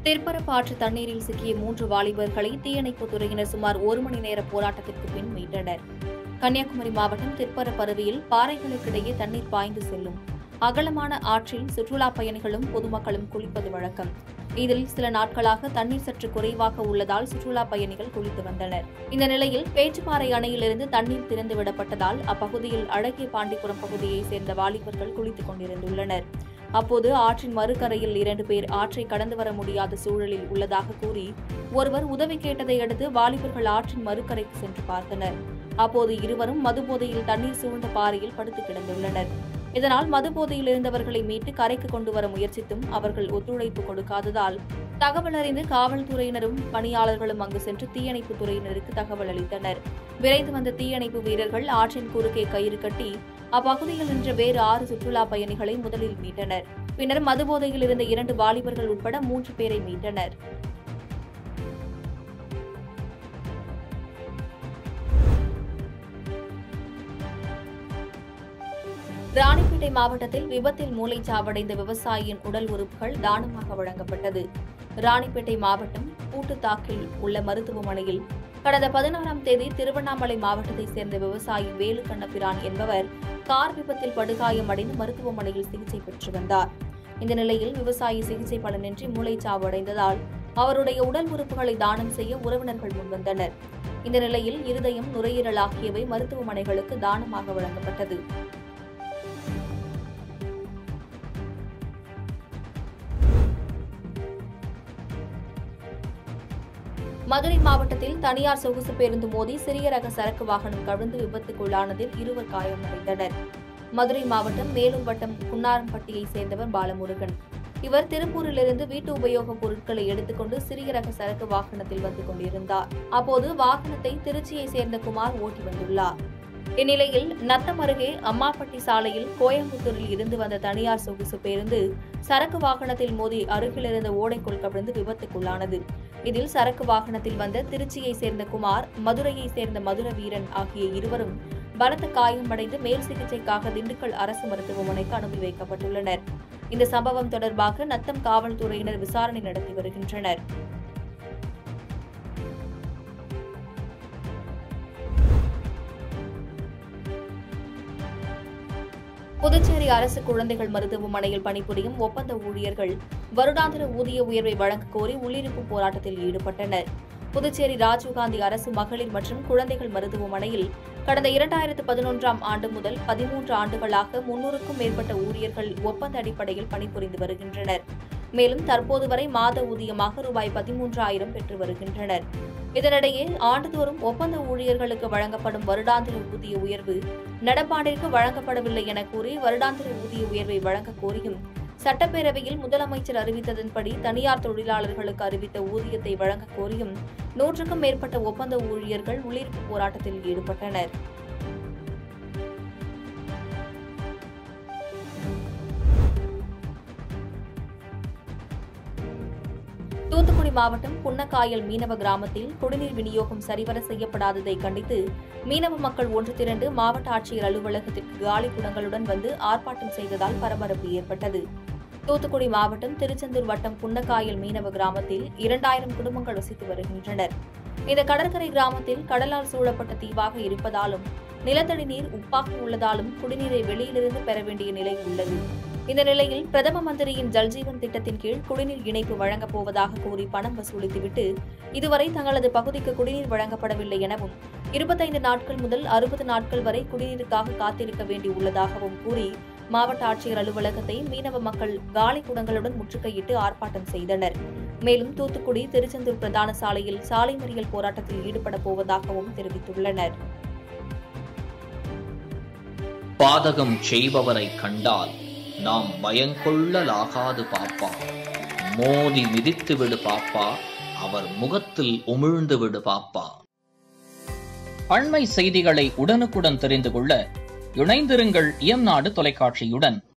திற்பரப்பாற்று தண்ணீரில் சிக்கிய மூன்று வாலிபர்களை தீயணைப்புத் துறையினர் சுமார் ஒரு மணி நேர போராட்டத்திற்கு பின் மீட்டனர் கன்னியாகுமரி மாவட்டம் திற்பரப்பருவியில் பாறைகளுக்கிடையே தண்ணீர் பாய்ந்து செல்லும் அகலமான ஆற்றில் சுற்றுலாப் பயணிகளும் பொதுமக்களும் குளிப்பது வழக்கம் இதில் சில நாட்களாக தண்ணீர் சற்று குறைவாக உள்ளதால் சுற்றுலாப் பயணிகள் குளித்து வந்தனர் இந்த நிலையில் பேச்சுப்பாறை அணையிலிருந்து தண்ணீர் திறந்து விடப்பட்டதால் அப்பகுதியில் அழகிய பாண்டிபுரம் பகுதியைச் சேர்ந்த வாலிபர்கள் குளித்துக் கொண்டிருந்துள்ளனர் அப்போது ஆற்றின் மறுகரையில் இரண்டு பேர் ஆற்றை கடந்து வர முடியாத சூழலில் உள்ளதாக கூறி ஒருவர் உதவி கேட்டதை அடுத்து வாலிபர்கள் ஆற்றின் மறுகரைக்கு சென்று பார்த்தனர் அப்போது இருவரும் மதுபோதையில் தண்ணீர் சூழ்ந்த பாறையில் படுத்து கிடந்துள்ளனர் இதனால் மதுபோதையில் இருந்தவர்களை மீட்டு கரைக்கு கொண்டு வர முயற்சித்தும் அவர்கள் ஒத்துழைப்பு கொடுக்காததால் தகவல் அறிந்து காவல்துறையினரும் பணியாளர்களும் அங்கு சென்று தீயணைப்புத் துறையினருக்கு தகவல் அளித்தனர் விரைந்து வந்த தீயணைப்பு வீரர்கள் ஆற்றின் குறுக்கே கயிறு கட்டி அப்பகுதியில் நின்ற வேறு ஆறு சுற்றுலா பயணிகளை முதலில் மீட்டனர் பின்னர் மதுபோதையில் இருந்த இரண்டு வாலிபர்கள் உட்பட மூன்று பேரை மீட்டனர் ராணிப்பேட்டை மாவட்டத்தில் விபத்தில் மூளைச்சாவடைந்த விவசாயியின் உடல் உறுப்புகள் தானமாக வழங்கப்பட்டது ராணிப்பேட்டை மாவட்டம் பூட்டுத்தாக்கில் உள்ள மருத்துவமனையில் கடந்த பதினாறாம் தேதி திருவண்ணாமலை மாவட்டத்தைச் சேர்ந்த விவசாயி வேலு கண்ணபிரான் என்பவர் கார் விபத்தில் படுகாயமடைந்து மருத்துவமனையில் சிகிச்சை பெற்று வந்தார் இந்த நிலையில் விவசாயி சிகிச்சை பலனின்றி மூளைச்சாவு அடைந்ததால் அவருடைய உடல் உறுப்புகளை தானம் செய்ய உறவினர்கள் முன்வந்தனர் இந்த நிலையில் இருதயம் நுரையீரல் ஆகியவை மருத்துவமனைகளுக்கு தானமாக வழங்கப்பட்டது மதுரை மாவட்டத்தில் தனியார் சொகுசு பேருந்து மோதி சிறிய ரக சரக்கு வாகனம் கவிழ்ந்து விபத்துக்குள்ளானதில் இருவர் காயமடைந்தனர் மதுரை மாவட்டம் மேலும் வட்டம் குன்னாரம்பட்டியைச் சேர்ந்தவர் பாலமுருகன் இவர் திருப்பூரிலிருந்து வீட்டு உபயோகப் பொருட்களை எடுத்துக்கொண்டு சிறிய ரக சரக்கு வாகனத்தில் வந்து கொண்டிருந்தார் அப்போது வாகனத்தை திருச்சியைச் சேர்ந்த குமார் ஓட்டி வந்துள்ளார் இந்நிலையில் நத்தம் அருகே அம்மாப்பட்டி சாலையில் கோயம்புத்தூரில் இருந்து வந்த தனியார் சொகுசு பேருந்து சரக்கு வாகனத்தில் மோதி அருகில் இருந்த ஓடைக்குள் கவிழ்ந்து விபத்துக்குள்ளானது இதில் சரக்கு வாகனத்தில் வந்த திருச்சியைச் சேர்ந்த குமார் மதுரையைச் சேர்ந்த மதுர வீரன் ஆகிய இருவரும் பலத்த காயமடைந்து மேல் சிகிச்சைக்காக திண்டுக்கல் அரசு மருத்துவமனைக்கு அனுப்பி வைக்கப்பட்டுள்ளனர் இந்த சம்பவம் தொடர்பாக நத்தம் காவல்துறையினர் விசாரணை நடத்தி வருகின்றனர் புதுச்சேரி அரசு குழந்தைகள் மருத்துவமனையில் பணிபுரியும் ஒப்பந்த ஊழியர்கள் வருடாந்திர ஊதிய உயர்வை வழங்கக் கோரி உள்ளிருப்பு போராட்டத்தில் ஈடுபட்டனர் புதுச்சேரி ராஜீவ்காந்தி அரசு மகளிர் மற்றும் குழந்தைகள் மருத்துவமனையில் கடந்த இரண்டாயிரத்து பதினொன்றாம் ஆண்டு முதல் பதிமூன்று ஆண்டுகளாக முன்னூறுக்கும் மேற்பட்ட ஊழியர்கள் ஒப்பந்த அடிப்படையில் பணிபுரிந்து வருகின்றனர் மேலும் தற்போது வரை மாத ஊதியமாக ரூபாய் பதிமூன்றாயிரம் பெற்று வருகின்றனர் இதனிடையே ஆண்டுதோறும் ஒப்பந்த ஊழியர்களுக்கு வழங்கப்படும் வருடாந்திர ஊதிய உயர்வு நடப்பாண்டிற்கு வழங்கப்படவில்லை என கூறி வருடாந்திர ஊதிய உயர்வை வழங்க கோரியும் சட்டப்பேரவையில் முதலமைச்சர் அறிவித்ததன்படி தனியார் தொழிலாளர்களுக்கு அறிவித்த ஊதியத்தை வழங்க கோரியும் நூற்றுக்கும் மேற்பட்ட ஒப்பந்த ஊழியர்கள் உள்ளிருப்பு போராட்டத்தில் ஈடுபட்டனர் தூத்துக்குடி மாவட்டம் புன்னக்காயல் மீனவ கிராமத்தில் குடிநீர் விநியோகம் சரிவர செய்யப்படாததை கண்டித்து மீனவ மக்கள் ஒன்று திரண்டு மாவட்ட ஆட்சியர் அலுவலகத்திற்கு காலி குடங்களுடன் வந்து ஆர்ப்பாட்டம் செய்ததால் பரபரப்பு ஏற்பட்டது தூத்துக்குடி மாவட்டம் திருச்செந்தூர் வட்டம் புன்னக்காயல் மீனவ கிராமத்தில் இரண்டாயிரம் குடும்பங்கள் வசித்து வருகின்றனர் இந்த கடற்கரை கிராமத்தில் கடலால் சூழப்பட்ட தீவாக இருப்பதாலும் நிலத்தடி நீர் உப்பாக உள்ளதாலும் குடிநீரை வெளியிலிருந்து பெற வேண்டிய நிலை உள்ளது இந்த நிலையில் பிரதம மந்திரியின் ஜல்ஜீவன் திட்டத்தின் கீழ் குடிநீர் இணைப்பு வழங்கப் போவதாக கூறி பணம் வசூலித்துவிட்டு இதுவரை தங்களது பகுதிக்கு குடிநீர் வழங்கப்படவில்லை எனவும் இருபத்தைந்து நாட்கள் முதல் அறுபது நாட்கள் வரை குடிநீருக்காக காத்திருக்க வேண்டியுள்ளதாகவும் கூறி மாவட்ட ஆட்சியர் அலுவலகத்தை மீனவ மக்கள் காலி குடங்களுடன் முற்றுகையிட்டு ஆர்ப்பாட்டம் செய்தனர் மேலும் தூத்துக்குடி திருச்செந்தூர் பிரதான சாலையில் சாலை மறியல் போராட்டத்தில் ஈடுபட போவதாகவும் தெரிவித்துள்ளனர் பாதகம் செய்பவரை கண்டால் நாம் பயங்கொள்ளலாகாது பாப்பா மோதி மிதித்து விடு பாப்பா அவர் முகத்தில் உமிழ்ந்து விடு பாப்பா அண்மை செய்திகளை உடனுக்குடன் தெரிந்து கொள்ள இணைந்திருங்கள் இயம்நாடு தொலைக்காட்சியுடன்